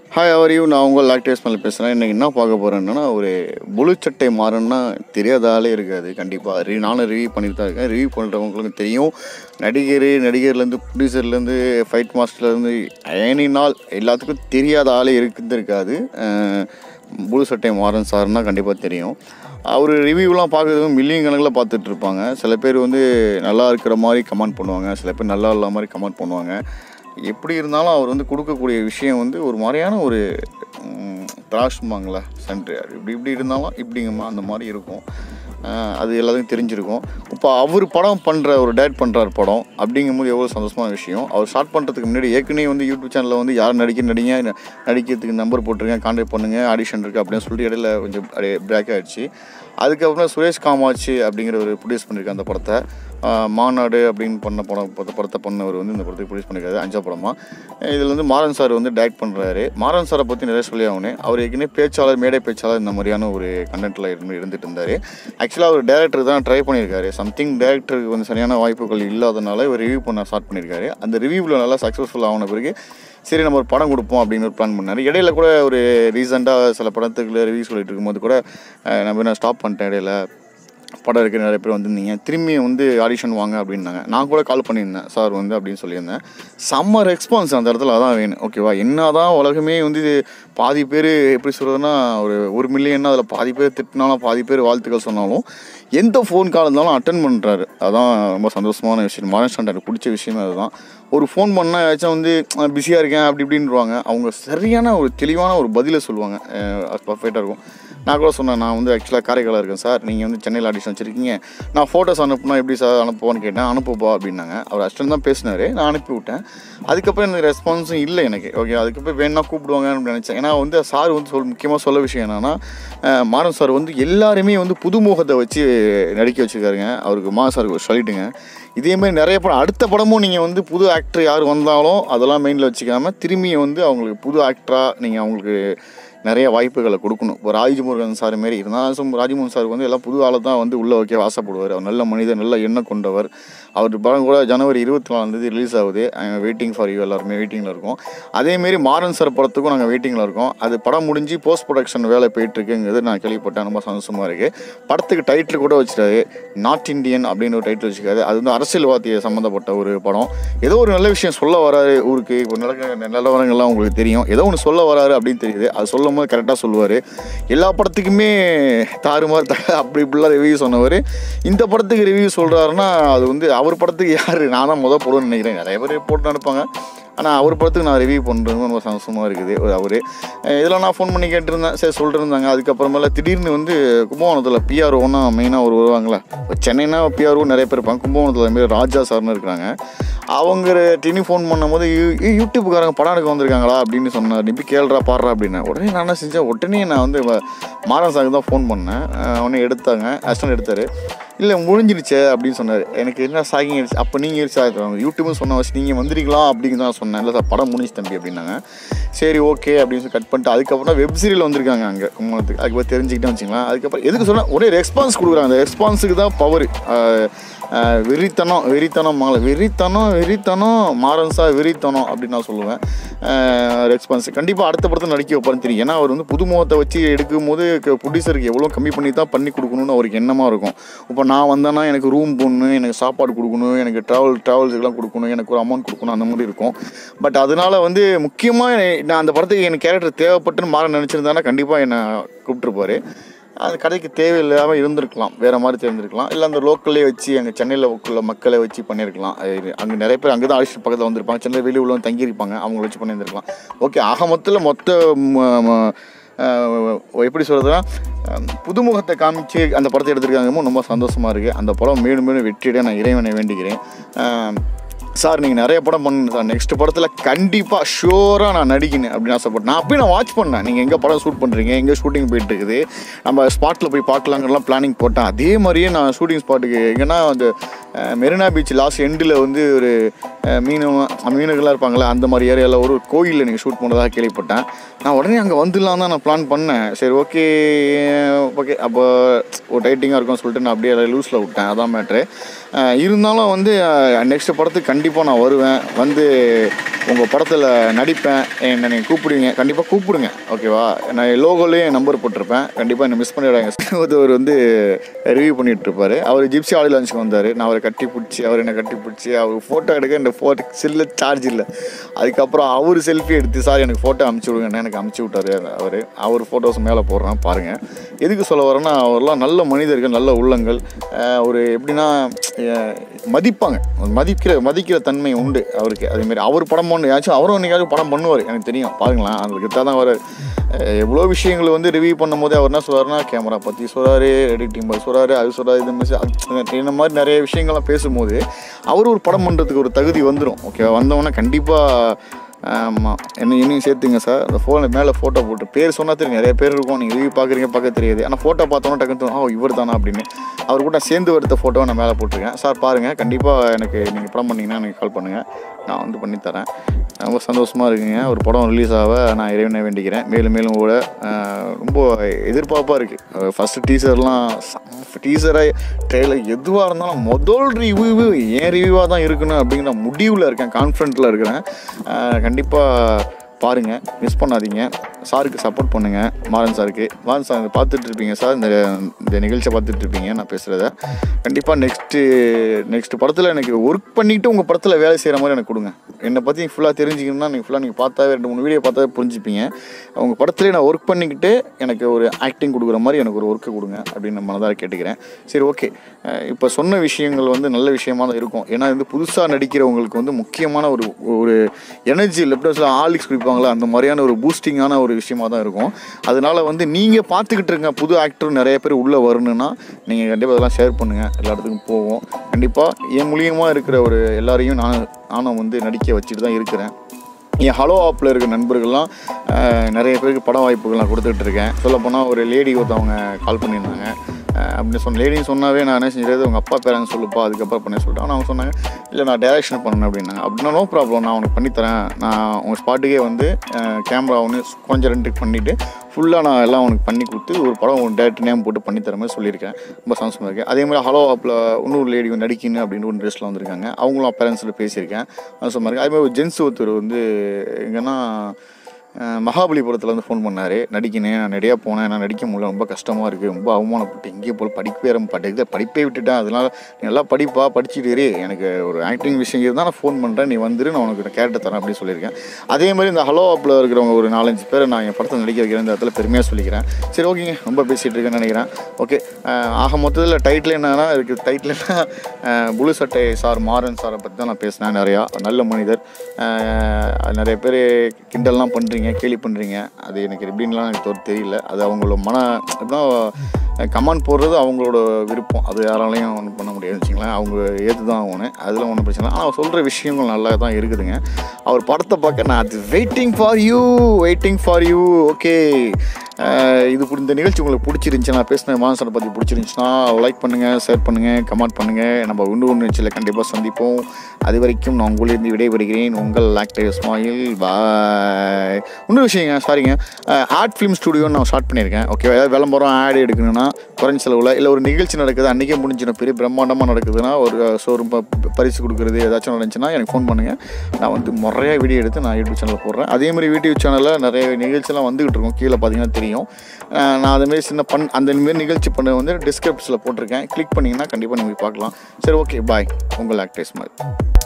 hi our you நான் உங்கள் lactase மேலே பேசுகிறேன் இன்றைக்கி என்ன பார்க்க போகிறேன்னா ஒரு புழு சட்டை மாறன்னா தெரியாத ஆளே இருக்காது கண்டிப்பாக ரி நானும் ரிவ்யூ பண்ணிட்டு தான் இருக்கேன் ரிவ்யூ பண்ணுறவங்களுக்கு தெரியும் நடிகர் நடிகர்லேருந்து ப்ரொடியூசர்லேருந்து ஃபைட் மாஸ்டர்லேருந்து ஏனி நாள் எல்லாத்துக்கும் தெரியாத ஆளே இருக்குது இருக்காது அஹ், புழு சட்டை மாறன் சார்னா கண்டிப்பாக தெரியும் அவர் ரிவ்யூலாம் பார்க்குறது மில்லியன் கணக்கில் பார்த்துட்டு இருப்பாங்க சில பேர் வந்து நல்லா இருக்கிற மாதிரி கமெண்ட் பண்ணுவாங்க சில பேர் நல்லா இல்லாத மாதிரி கமெண்ட் பண்ணுவாங்க எப்படி இருந்தாலும் அவர் வந்து கொடுக்கக்கூடிய விஷயம் வந்து ஒரு மாதிரியான ஒரு திராஷ்மாங்களா சென்ட்ரு இப்படி இப்படி இருந்தாலும் இப்படிங்கம்மா அந்த மாதிரி இருக்கும் அஹ் அது எல்லாத்துக்கும் தெரிஞ்சிருக்கும் இப்போ அவர் படம் பண்ணுற ஒரு டேட் பண்ணுறாரு படம் அப்படிங்கும்போது எவ்வளோ சந்தோஷமான விஷயம் அவர் ஸ்டார்ட் பண்ணுறதுக்கு முன்னாடி ஏற்கனவே வந்து யூடியூப் சேனலில் வந்து யார் நடிக்க நடிங்க ந- நடிக்கிறதுக்கு நம்பர் போட்டிருக்கேன் கான்டாக்ட் பண்ணுங்கள் ஆடிஷன் இருக்குது அப்படின்னு சொல்லிட்டு இடையில கொஞ்சம் அப்படியே பிரேக் ஆகிடுச்சு அதுக்கப்புறம் சுரேஷ் காமாட்சி அப்படிங்கிற ஒரு ப்ரொடியூஸ் பண்ணியிருக்காங்க அந்த படத்தை ஆஹ் மாநாடு அப்படின்னு பண்ண படம் படத்தை படத்தை பண்ணவர் வந்து இந்த படத்தை ப்ரொடியூஸ் பண்ணியிருக்காரு அஞ்சா படமாக இதில் வந்து மாறன் சார் வந்து டைரக்ட் பண்ணுறாரு மாறன் சாரை பற்றி நிறைய சொல்லி ஆகணும் அவர் ஏற்கனவே பேச்சாளர் மேடை பேச்சாளர் இந்த மாதிரியான ஒரு கண்டென்ட்டில் இருந்து இருந்துட்டு இருந்தார் ஆக்சுவலாக அவர் டேரக்டர் தான் ட்ரை பண்ணியிருக்காரு சம்திங் டேரக்டருக்கு வந்து சரியான வாய்ப்புகள் இல்லாதனால இவர் ரிவ்யூ பண்ண ஸ்டார்ட் பண்ணியிருக்காரு அந்த ரிவ்யூவில் நல்லா சக்ஸஸ்ஃபுல் ஆன பிறகு சரி நம்ம ஒரு படம் கொடுப்போம் அப்படின்னு ஒரு பிளான் பண்ணார் இடையில கூட ஒரு ரீசெண்டாக சில படத்துக்குள்ள ரிவ்யூ சொல்லிட்டு இருக்கும்போது கூட அஹ், நம்ம நான் ஸ்டாப் பண்ணிட்டேன் இடையில படம் இருக்குது நிறைய பேர் வந்திருந்தீங்க திரும்பி வந்து ஆடிஷன் வாங்க அப்படின்னாங்க நான் கூட கால் பண்ணியிருந்தேன் சார் வந்து அப்படின்னு சொல்லியிருந்தேன் செம்ம ரெஸ்பான்ஸ் அந்த இடத்துல அதான் வேணும் ஓகேவா என்ன தான் உலகமே வந்து இது பாதி பேர் எப்படி சொல்கிறதுனா ஒரு ஒரு மில்லியன்னா அதில் பாதி பேர் திட்டினாலும் பாதி பேர் வாழ்த்துக்கள் சொன்னாலும் எந்த ஃபோன் கால் இருந்தாலும் அட்டன் பண்ணுறாரு அதான் ரொம்ப சந்தோஷமான விஷயம் மாரன் ஸ்டாண்டர்ட் பிடிச்ச விஷயமே அதுதான் ஒரு ஃபோன் பண்ணால் ஏதாச்சும் வந்து பிஸியாக இருக்கேன் அப்படி இப்படின்றாங்க அவங்க சரியான ஒரு தெளிவான ஒரு பதிலை சொல்லுவாங்க பர்ஃபெக்டாக இருக்கும் நான் கூட சொன்னேன் நான் வந்து ஆக்சுவலாக காரைக்காலில் இருக்கேன் சார் நீங்கள் வந்து சென்னையில் ஆடிஷன் வச்சுருக்கீங்க நான் ஃபோட்டோஸ் அனுப்புனா எப்படி சார் அனுப்புவான்னு கேட்டேன் அனுப்புப்பா அப்படின்னாங்க அவர் அஸ்டன் தான் பேசினார் நான் அனுப்பி விட்டேன் அதுக்கப்புறம் எனக்கு ரெஸ்பான்ஸும் இல்லை எனக்கு ஓகே அதுக்கப்புறம் வேணா கூப்பிடுவாங்கன்னு நினச்சேன் ஏன்னா வந்து சார் வந்து சொல் முக்கியமாக சொல்ல விஷயம் என்னென்னா மாறன் சார் வந்து எல்லாருமே வந்து புதுமுகத்தை வச்சு நடிக்க வச்சுருக்காருங்க அவருக்கு மா சாருக்கு சொல்லிட்டுங்க இதே மாதிரி நிறைய படம் அடுத்த படமும் நீங்கள் வந்து புது ஆக்டர் யார் வந்தாலும் அதெல்லாம் மெயினில் வச்சுக்காம திரும்பி வந்து அவங்களுக்கு புது ஆக்டராக நீங்கள் அவங்களுக்கு நிறைய வாய்ப்புகளை கொடுக்கணும் இப்போ ராஜ்முருகன் சார் மாரி இருந்தாலும் ராஜ்மோகன் சார் வந்து எல்லாம் புது ஆளை தான் வந்து உள்ளே வைக்க ஆசைப்படுவார் அவர் நல்ல மனிதர் நல்ல எண்ணம் கொண்டவர் அவர் படம் கூட ஜனவரி இருபத்தி நாலாந்தேதி ரிலீஸ் ஆகுது வெயிட்டிங் ஃபார் யூ எல்லாருமே வெயிட்டிங்கில் இருக்கோம் அதேமாரி மாறன் சார் படத்துக்கும் நாங்கள் வெயிட்டிங்கில் இருக்கோம் அது படம் முடிஞ்சு போஸ்ட் ப்ரொடக்ஷன் வேலை போயிட்டுருக்குங்கிறது நான் கேள்விப்பட்டேன் ரொம்ப சந்தோஷமாக இருக்குது படத்துக்கு டைட்டில் கூட வச்சுட்டாரு நார்த் இந்தியன் அப்படின்னு ஒரு டைட்டில் வச்சுக்காரு அது வந்து அரசியல்வாதிய சம்மந்தப்பட்ட ஒரு படம் ஏதோ ஒரு நல்ல விஷயம் சொல்ல வராரு ஊருக்கு இப்போ நடக்கிற நிலவரங்கள்லாம் உங்களுக்கு தெரியும் ஏதோ ஒன்று சொல்ல வராரு அப்படின்னு தெரியுது அது சொல்லும் போது கரெக்டாக சொல்லுவார் எல்லா படத்துக்குமே தாறுமாறு த அப்படி இப்படிலாம் ரிவ்யூ சொன்னவர் இந்த படத்துக்கு ரிவ்யூ சொல்கிறாருன்னா அது வந்து அவர் படத்துக்கு யார் நான் தான் முதல் போடுவேன்னு நினைக்கிறேன் நிறைய பேர் போட்டு அனுப்பாங்க ஆனால் அவர் படத்துக்கு நான் ரிவ்யூ பண்ணுறது ரொம்ப சந்தோஷமாக இருக்குது அவர் இதில் நான் ஃபோன் பண்ணி கேட்டிருந்தேன் சரி சொல்லிட்டு இருந்தாங்க அதுக்கப்புறமேல திடீர்னு வந்து கும்பகோணத்தில் பிஆர்ஓன்னா மெயினாக ஒரு வருவாங்களே இப்போ சென்னைனா பிஆர்ஓ நிறைய பேர் இருப்பாங்க கும்பகோணத்தில் அதுமாரி ராஜா சார்னு இருக்கிறாங்க அவங்க டினி ஃபோன் பண்ணும்போது யூ- யூ- யூடியூப்புக்காரங்க படம் எடுக்க வந்திருக்காங்களா அப்படின்னு சொன்னார் நீ போய் கேள்றா பாடுறா அப்படின்னு உடனே நான் என்ன செஞ்சேன் உடனே நான் வந்து வ- மாறன் சாருக்கு தான் ஃபோன் பண்ணேன் அஹ் உடனே எடுத்தாங்க அஸ்டன் எடுத்தார் இல்லை முடிஞ்சிருச்சே அப்படின்னு சொன்னார் எனக்கு என்ன சாகிங் ஆயிடுச்சு அப்போ நீங்கள் இருச்சா யூடியூப்னு சொன்ன வச்சு நீங்கள் வந்திருக்கலாம் அப்படின்னு தான் சொன்னேன் இல்லை சார் படம் முடிஞ்சு தம்பி அப்படின்னாங்க சரி ஓகே அப்படின்னு சொல்லி கட் பண்ணிட்டு அதுக்கப்புறம் வெப் சீரியல் வந்திருக்காங்க அங்கே கும்பகோணத்துக்கு அதுக்கப்புறம் தெரிஞ்சுக்கிட்டே வச்சுங்களேன் அதுக்கப்புறம் எதுக்கு சொன்னால் ஒரே ரெஸ்பான்ஸ் கொடுக்குறாங்க அந்த ரெஸ்பான்ஸுக்கு தான் பவர் வெறித்தனம் வெறித்தனம் மங்கள வெறித்தனம் வெறித்தனம் மாறன் சார் வெறித்தனம் அப்படின்னு நான் சொல்லுவேன் ரெஸ்பான்ஸ் கண்டிப்பாக அடுத்த படத்தில் நடிக்க வைப்பாருன்னு தெரியும் ஏன்னா அவர் வந்து புதுமுகத்தை வச்சு எடுக்கும் போது ப்ரொடியூசருக்கு எவ்வளோ கம்மி பண்ணி தான் பண்ணி கொடுக்கணும்னு அவருக்கு எண்ணமாக இருக்கும் இப்போ நான் வந்தேன்னா எனக்கு ரூம் போடணும் எனக்கு சாப்பாடு கொடுக்கணும் எனக்கு ட்ராவல் ட்ராவல்ஸுக்கெல்லாம் கொடுக்கணும் எனக்கு ஒரு அமௌண்ட் கொடுக்கணும் அந்த மாதிரி இருக்கும் பட் அதனால வந்து முக்கியமாக நான் அந்த படத்துக்கு எனக்கு கேரக்டர் தேவைப்பட்டுன்னு மாற நினச்சிருந்தானா கண்டிப்பாக என்னை கூப்பிட்டுருப்பாரு அந்த கதைக்கு தேவையில்லாமல் இருந்திருக்கலாம் வேறு மாதிரி தெரிஞ்சிருக்கலாம் இல்லை அந்த லோக்கல்லே வச்சு அங்கே சென்னையில் உள்ள மக்களை வச்சு பண்ணியிருக்கலாம் அங்கே நிறைய பேர் அங்கே தான் ஆடிஷன் பக்கத்தில் வந்திருப்பாங்க சென்னை வெளியே உள்ளவங்க தங்கியிருப்பாங்க அவங்கள வச்சு பண்ணியிருந்திருக்கலாம் ஓகே ஆக மொத்தத்தில் மொத்த ம- ம- அஹ் எப்படி சொல்கிறதுனா புதுமுகத்தை காமிச்சு அந்த படத்தை எடுத்திருக்காங்க ரொம்ப சந்தோஷமாக இருக்குது அந்த படம் மேலும் மேலும் வெற்றியிட நான் இறைவனை வேண்டிக்கிறேன் அஹ் சார் நீங்கள் நிறைய படம் பண்ணுங்க சார் நெக்ஸ்ட் படத்தில் கண்டிப்பாக ஷூராக நான் நடிக்கணும் அப்படின்னு ஆசைப்பட்டேன் நான் அப்பயும் நான் வாட்ச் பண்ணேன் நீங்கள் எங்கே படம் ஷூட் பண்ணுறீங்க எங்கே ஷூட்டிங் போயிட்டு இருக்குது நம்ம ஸ்பாட்டில் போய் பார்க்கலாங்கலாம் பிளானிங் போட்டேன் அதே மாதிரியே நான் ஷூட்டிங் ஸ்பாட்டுக்கு எங்கன்னா அந்த அஹ், மெரினா பீச் லாஸ்ட் எண்டில் வந்து ஒரு அஹ், மீனவ மீனவர்களாக இருப்பாங்களே அந்த மாதிரி ஏரியாவில் ஒரு கோயிலில் நீங்கள் ஷூட் பண்ணதாக கேள்விப்பட்டேன் நான் உடனே அங்கே வந்துடலாம் தான் நான் பிளான் பண்ணேன் சரி ஓகே ஓகே அப்போ ஒரு டைட்டிங்காக இருக்கும்னு சொல்லிட்டு நான் அப்படியே லூஸில் விட்டேன் அதான் மேட்ரு இருந்தாலும் வந்து நெக்ஸ்ட் படத்துக்கு கண்டிப்பாக நான் வருவேன் வந்து உங்கள் படத்தில் நடிப்பேன் என்னை நீங்கள் கூப்பிடுவீங்க கண்டிப்பாக கூப்பிடுங்க ஓகேவா நான் லோகோலேயும் என் நம்பர் போட்டிருப்பேன் கண்டிப்பாக என்னை மிஸ் பண்ணிடுறாங்க ஒருத்தவர் வந்து ரிவ்யூ பண்ணிட்டு இருப்பாரு அவர் ஜிப்சி ஆடியோ லான்ச்சுக்கு வந்தார் நான் அவரை கட்டி பிடிச்சி அவர் என்னை கட்டி பிடிச்சி அவர் ஃபோட்டோ எடுக்க இந்த ஃபோட்டோ சில்ல சார்ஜ் இல்லை அதுக்கப்புறம் அவர் செல்ஃபி எடுத்து சார் எனக்கு ஃபோட்டோ அமுச்சு விடுங்கன்னு எனக்கு அமுச்சு விட்டாரு அவர் அவர் ஃபோட்டோஸ் மேலே போடுறான் பாருங்கள் எதுக்கு சொல்ல வரேன்னா அவர்லாம் நல்ல மனிதர்கள் நல்ல உள்ளங்கள் அஹ் ஒரு எப்படின்னா அஹ் மதிப்பாங்க மதிக்கிற மதிக்கிற தன்மை உண்டு அவருக்கு அதேமாரி அவர் படம் பண்ணு யாச்சும் அவரும் என்னைக்காச்சும் படம் பண்ணுவார் எனக்கு தெரியும் பாருங்களேன் அதுக்கு தான் அவர் எவ்வளோ விஷயங்கள் வந்து ரிவ்யூ பண்ணும்போது அவர் என்ன சொல்றாருன்னா கேமரா பற்றி சொல்கிறாரு எடிட்டிங் பற்றி சொல்கிறாரு அது சொல்கிறாரு இது மாதிரி இந்த மாதிரி நிறைய விஷயங்கள்லாம் பேசும்போது அவர் ஒரு படம் பண்ணுறதுக்கு ஒரு தகுதி வந்துடும் ஓகே வந்தவொடனே கண்டிப்பாக ஆமாம் என்ன என்னையும் சேர்த்துங்க சார் அந்த ஃபோனில் மேலே ஃபோட்டோ போட்டு பேர் சொன்னா தெரியும் நிறைய பேர் இருக்கும் நீங்கள் ரிவ்யூ பார்க்குறீங்க பார்க்க தெரியாது ஆனால் ஃபோட்டோ பார்த்தோன்னா டக்குன்னு தோணும், ஓ இவர் தானா அப்படின்னு அவர் கூட சேர்ந்து எடுத்த ஃபோட்டோவை நான் மேலே போட்டிருக்கேன் சார் பாருங்கள் கண்டிப்பாக எனக்கு நீங்கள் படம் பண்ணீங்கன்னா எனக்கு கால் பண்ணுங்கள் நான் வந்து பண்ணித்தரேன் ரொம்ப சந்தோஷமாக இருக்குங்க ஒரு படம் ரிலீஸ் ஆக நான் இறைவனை வேண்டிக்கிறேன் மேலும் மேலும் கூட ஆஹ், ரொம்ப எதிர்பார்ப்பாக இருக்குது ஃபஸ்ட்டு டீசர்லாம் டீசரை ட்ரெயிலர் எதுவாக இருந்தாலும் முதல் ரிவ்யூ ஏன் ரிவ்யூவாக தான் இருக்கணும் அப்படிங்கிற முடிவில் இருக்கேன் கான்ஃபிடென்ட்டில் இருக்கிறேன் கண்டிப்பாக பாருங்கள் மிஸ் பண்ணாதீங்க சாருக்கு சப்போர்ட் பண்ணுங்கள் மாறன் சாருக்கு மாறன் சார் இதை பார்த்துட்டு இருப்பீங்க சார் இந்த இந்த நிகழ்ச்சியை பார்த்துட்டு இருப்பீங்க நான் பேசுகிறத கண்டிப்பாக நெக்ஸ்ட்டு நெக்ஸ்ட் படத்தில் எனக்கு ஒர்க் பண்ணிவிட்டு உங்கள் படத்தில் வேலை செய்கிற மாதிரி எனக்கு கொடுங்க என்னை பற்றி ஃபுல்லாக தெரிஞ்சுக்கணும்னா நீங்கள் ஃபுல்லாக நீங்கள் பார்த்தாவே ரெண்டு மூணு வீடியோ பார்த்தாவே புரிஞ்சுப்பீங்க உங்கள் படத்துலேயே நான் ஒர்க் பண்ணிக்கிட்டு எனக்கு ஒரு ஆக்டிங் கொடுக்குற மாதிரி எனக்கு ஒரு ஒர்க்கு கொடுங்க அப்படின்னு மனதார கேட்டுக்கிறேன் சரி ஓகே இப்போ சொன்ன விஷயங்கள் வந்து நல்ல விஷயமா தான் இருக்கும் ஏன்னா வந்து புதுசாக நடிக்கிறவங்களுக்கு வந்து முக்கியமான ஒரு ஒரு எனர்ஜி லெப்டஸில் ஆலிக்ஸ் குடிப்பாங்களா அந்த மாதிரியான ஒரு பூஸ்டிங்கான ஒரு விஷயமா தான் இருக்கும் அதனால வந்து நீங்கள் பார்த்துக்கிட்டு இருங்க புது ஆக்டர் நிறைய பேர் உள்ளே வரணும்னா நீங்கள் கண்டிப்பாக அதெல்லாம் ஷேர் பண்ணுங்கள் எல்லா இடத்துக்கும் போவோம் கண்டிப்பாக என் மூலியமாக இருக்கிற ஒரு எல்லாரையும் நான் நானும் வந்து நடிக்க வச்சுட்டு தான் இருக்கிறேன் என் ஹலோ ஆப்பில் இருக்க நண்பர்கள்லாம் அஹ், நிறைய பேருக்கு பட வாய்ப்புகள்லாம் கொடுத்துட்டு இருக்கேன் சொல்லப்போனால் ஒரு லேடி ஒருத்தவங்க கால் பண்ணியிருந்தாங்க அஹ், அப்படின்னு சொன்ன லேடின்னு சொன்னாவே நான் என்ன செஞ்சது உங்கள் அப்பா பேரங்க சொல்லுப்பா அதுக்கப்புறம் பண்ணி சொல்லிட்டு ஆனால் அவங்க சொன்னாங்க இல்லை நான் டைரக்ஷன் பண்ணணும் அப்படின்னாங்க அப்படின்னா நோ ப்ராப்ளம் நான் உனக்கு பண்ணித்தரேன் நான் உங்கள் ஸ்பாட்டுக்கே வந்து கேமரா ஒன்று கொஞ்சம் ரெண்டுக்கு பண்ணிவிட்டு ஃபுல்லாக நான் எல்லாம் உனக்கு பண்ணி கொடுத்து ஒரு படம் உன் டேரக்ட் நேம் போட்டு பண்ணி மாதிரி சொல்லியிருக்கேன் ரொம்ப சந்தோஷமாக இருக்கேன் அதே மாதிரி ஹலோ ஆப்பில் இன்னொரு லேடி நடிக்கணும் அப்படின்னு ஒரு ட்ரெஸ்ட்டில் வந்திருக்காங்க அவங்களும் பேரண்ட்ஸில் பேசியிருக்கேன் சந்தோஷமாக இருக்குது அதே மாதிரி ஒரு ஜென்ஸ் ஒருத்தர் வந்து எங்கன்னா அஹ், மகாபலிபுரத்தில் வந்து ஃபோன் பண்ணார் நடிக்கணும் நான் நிறையா போனேன் நான் நடிக்க முடியல ரொம்ப கஷ்டமாக இருக்குது ரொம்ப அவமானப்பட்டு எங்கேயும் போல் படிக்கவே ரொம்ப படிக்க படிப்பே விட்டுட்டேன் அதனால நீ நல்லா படிப்பா படிச்சுட்டு இரு எனக்கு ஒரு ஆக்டிங் விஷயம் இருந்தால் நான் ஃபோன் பண்ணுறேன் நீ வந்துரு நான் உனக்கு கேரக்டர் தரேன் அப்படின்னு சொல்லியிருக்கேன் அதே மாதிரி இந்த ஹலோ ஆப்பில் இருக்கிறவங்க ஒரு நாலஞ்சு பேர் நான் என் படத்தை நடிக்க வைக்கிறேன் இந்த இடத்துல பெருமையாக சொல்லிக்கிறேன் சரி ஓகேங்க ரொம்ப பேசிகிட்டு இருக்கேன்னு நினைக்கிறேன் ஓகே ஆக மொத்தத்தில் டைட்டில் என்னன்னா இதுக்கு டைட்டில் என்ன புளு சட்டை சார் மாறன் சாரை பற்றி தான் நான் பேசினேன் நிறையா நல்ல மனிதர் அஹ், நிறைய பேர் கிண்டல்லாம் பண்ணுறீங்க கேலி பண்ணுறீங்க அது எனக்கு எப்படின்லாம் எனக்கு தொ- தெரியல அது அவங்களோட மன எப்படின்னா கமெண்ட் போடுறது அவங்களோட விருப்பம் அது யாராலையும் ஒன்றும் பண்ண முடியாதுன்னு வச்சுங்களேன் அவங்க ஏற்று தான் ஆகணும் அதில் ஒன்றும் பிரச்சனை இல்லை ஆனால் அவர் சொல்கிற விஷயங்கள் நல்லா தான் இருக்குதுங்க அவர் படத்தை பார்க்க நான் அது waiting for you waiting for you okay இது இப்படி இந்த நிகழ்ச்சி உங்களுக்கு பிடிச்சிருந்துச்சு நான் பேசின மானசனை பற்றி பிடிச்சிருந்துச்சுன்னா லைக் பண்ணுங்கள் ஷேர் பண்ணுங்கள் கமெண்ட் பண்ணுங்கள் நம்ம ஒன்று ஒன்று நிகழ்ச்சியில் கண்டிப்பாக சந்திப்போம் அது வரைக்கும் நான் உங்களிலிருந்து விடைபெறுகிறேன் உங்கள் ஆக்டர் ஸ்மாயில் பாய் இன்னொரு விஷயங்க சாரிங்க ஆர்ட் ஃபிலிம் ஸ்டுடியோன்னு நான் ஸ்டார்ட் பண்ணியிருக்கேன் ஓகே ஏதாவது விளம்பரம் ஆட் எடுக்கணும்னா குறைஞ்ச செலவில் இல்லை ஒரு நிகழ்ச்சி நடக்குது அன்றைக்கே முடிஞ்சிடும் பெரிய பிரம்மாண்டமாக நடக்குதுன்னா ஒரு ஷோரூம் பரிசு கொடுக்குறது ஏதாச்சும் நடந்துச்சுன்னா எனக்கு ஃபோன் பண்ணுங்கள் நான் வந்து முறையாக வீடியோ எடுத்து நான் யூடியூப் சேனலில் போடுறேன் அதே மாதிரி யூடியூப் சேனலில் நிறைய நிகழ்ச்சியெல்லாம் வந்துகிட்டு இருக்கும் கீழே பார்த்தீங்கன்னா தெரியும் அஹ் நான் அதேமாரி சின்ன பண் அந்த மாரி நிகழ்ச்சி பண்ண வந்து டிஸ்கிரிப்ஷனில் போட்டிருக்கேன் கிளிக் பண்ணிங்கன்னா கண்டிப்பாக நீங்கள் பார்க்கலாம் சரி ஓகே பாய் உங்கள் ஆக்டர்ஸ் மாதிரி